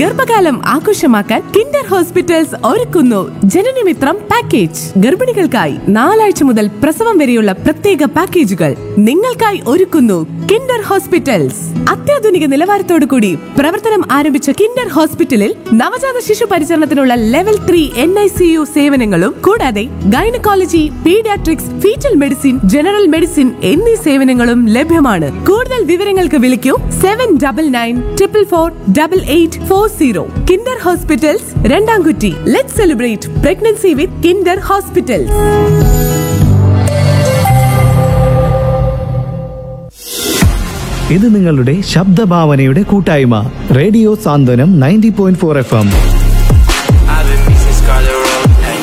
ഗർഭകാലം ആഘോഷമാക്കാൻ Kinder hospitals ഒരുക്കുന്നു ജനനമിത്രം പാക്കേജ് ഗർഭിണികൾക്കായി നാലാഴ്ച മുതൽ പ്രസവം വരെയുള്ള പ്രത്യേക പാക്കേജുകൾ നിങ്ങൾക്കായി ഒരുക്കുന്നു കിൻഡർ ഹോസ്പിറ്റൽസ് അത്യാധുനിക നിലവാരത്തോടു കൂടി പ്രവർത്തനം ആരംഭിച്ച കിൻഡർ ഹോസ്പിറ്റലിൽ നവജാത ശിശു പരിചരണത്തിനുള്ള level three N I C U സേവനങ്ങളും കൂടാതെ gynaecology paediatrics fetal medicine general medicine എന്നീ സേവനങ്ങളും ലഭ്യമാണ് കൂടുതൽ വിവരങ്ങൾക്ക് വിളിക്കൂ seven double nine triple four double eight four zero Kinder hospitals Randamkutti let celebrate pregnancy with Kinder hospitals ഇത് നിങ്ങളുടെ ശബ്ദഭാവനയുടെ കൂട്ടായ്മ radio Santhwanam ninety point four F M I've been missing Scarlet Road. Hey.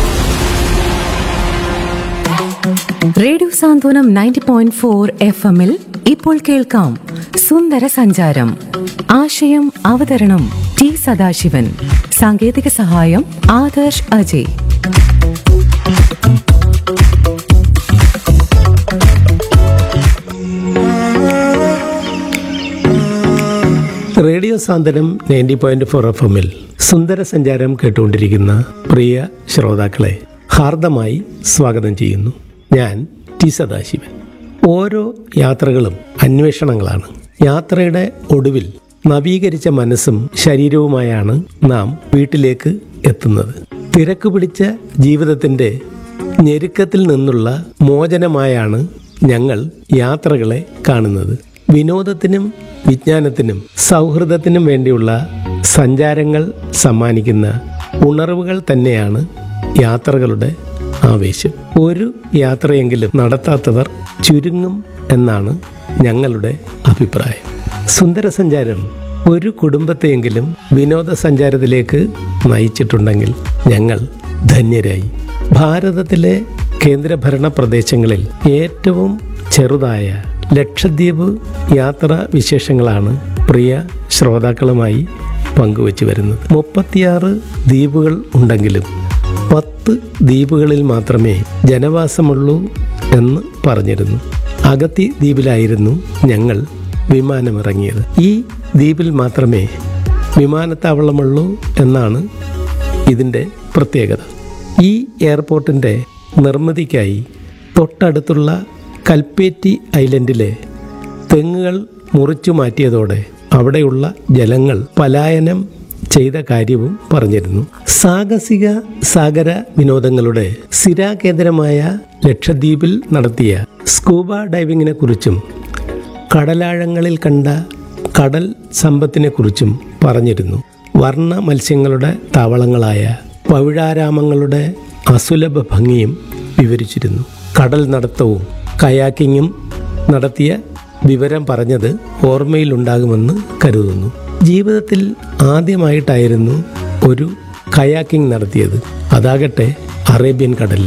Radio Santhwanam ninety point four F എമ്മിൽ ഇപ്പോൾ കേൾക്കാം സുന്ദര സഞ്ചാരം ആശയം അവതരണം ടി സദാശിവൻ സാങ്കേതിക സഹായം Adarsh Ajay radio Santhwanam ninety point four F എമ്മിൽ സുന്ദര സഞ്ചാരം കേട്ടുകൊണ്ടിരിക്കുന്ന പ്രിയ ശ്രോതാക്കളെ ഹാർദമായി സ്വാഗതം ചെയ്യുന്നു ഞാൻ ടി സദാശിവൻ ഓരോ യാത്രകളും അന്വേഷണങ്ങളാണ് യാത്രയുടെ ഒടുവിൽ നവീകരിച്ച മനസ്സും ശരീരവുമായാണ് നാം വീട്ടിലേക്ക് എത്തുന്നത് തിരക്ക് പിടിച്ച ജീവിതത്തിൻ്റെ ഞെരുക്കത്തിൽ നിന്നുള്ള മോചനമായാണ് ഞങ്ങൾ യാത്രകളെ കാണുന്നത് വിനോദത്തിനും വിജ്ഞാനത്തിനും സൗഹൃദത്തിനും വേണ്ടിയുള്ള സഞ്ചാരങ്ങൾ സമ്മാനിക്കുന്ന ഉണർവുകൾ തന്നെയാണ് യാത്രകളുടെ ആവേശം ഒരു യാത്രയെങ്കിലും നടത്താത്തവർ ചുരുങ്ങും എന്നാണ് ഞങ്ങളുടെ അഭിപ്രായം സുന്ദര സഞ്ചാരം ഒരു കുടുംബത്തെയെങ്കിലും വിനോദസഞ്ചാരത്തിലേക്ക് നയിച്ചിട്ടുണ്ടെങ്കിൽ ഞങ്ങൾ ധന്യരായി ഭാരതത്തിലെ കേന്ദ്രഭരണ പ്രദേശങ്ങളിൽ ഏറ്റവും ചെറുതായ ലക്ഷദ്വീപ് യാത്രാ വിശേഷങ്ങളാണ് പ്രിയ ശ്രോതാക്കളുമായി പങ്കുവച്ചു വരുന്നത് മുപ്പത്തിയാറ് ദ്വീപുകൾ ഉണ്ടെങ്കിലും പത്ത് ദ്വീപുകളിൽ മാത്രമേ ജനവാസമുള്ളൂ എന്ന് പറഞ്ഞിരുന്നു അഗത്തി ദ്വീപിലായിരുന്നു ഞങ്ങൾ വിമാനമിറങ്ങിയത് ഈ ദ്വീപിൽ മാത്രമേ വിമാനത്താവളമുള്ളൂ എന്നാണ് ഇതിൻ്റെ പ്രത്യേകത ഈ എയർപോർട്ടിൻ്റെ നിർമ്മിതിക്കായി തൊട്ടടുത്തുള്ള കൽപ്പേറ്റി ഐലൻഡിലെ തെങ്ങുകൾ മുറിച്ചു മാറ്റിയതോടെ അവിടെയുള്ള ജലങ്ങൾ പലായനം ചെയ്ത കാര്യവും പറഞ്ഞിരുന്നു സാഹസിക സാഗര വിനോദങ്ങളുടെ സ്ഥിരാകേന്ദ്രമായ ലക്ഷദ്വീപിൽ നടത്തിയ സ്കൂബ ഡൈവിങ്ങിനെ കുറിച്ചും കടലാഴങ്ങളിൽ കണ്ട കടൽ സമ്പത്തിനെക്കുറിച്ചും പറഞ്ഞിരുന്നു വർണ്ണ മത്സ്യങ്ങളുടെ താവളങ്ങളായ പവിഴാരാമങ്ങളുടെ അസുലഭ ഭംഗിയും വിവരിച്ചിരുന്നു കടൽ നടത്തവും കയാക്കിങ്ങും നടത്തിയ വിവരം പറഞ്ഞത് ഓർമ്മയിലുണ്ടാകുമെന്ന് കരുതുന്നു ജീവിതത്തിൽ ആദ്യമായിട്ടായിരുന്നു ഒരു കയാക്കിംഗ് നടത്തിയത് അതാകട്ടെ അറേബ്യൻ കടലിൽ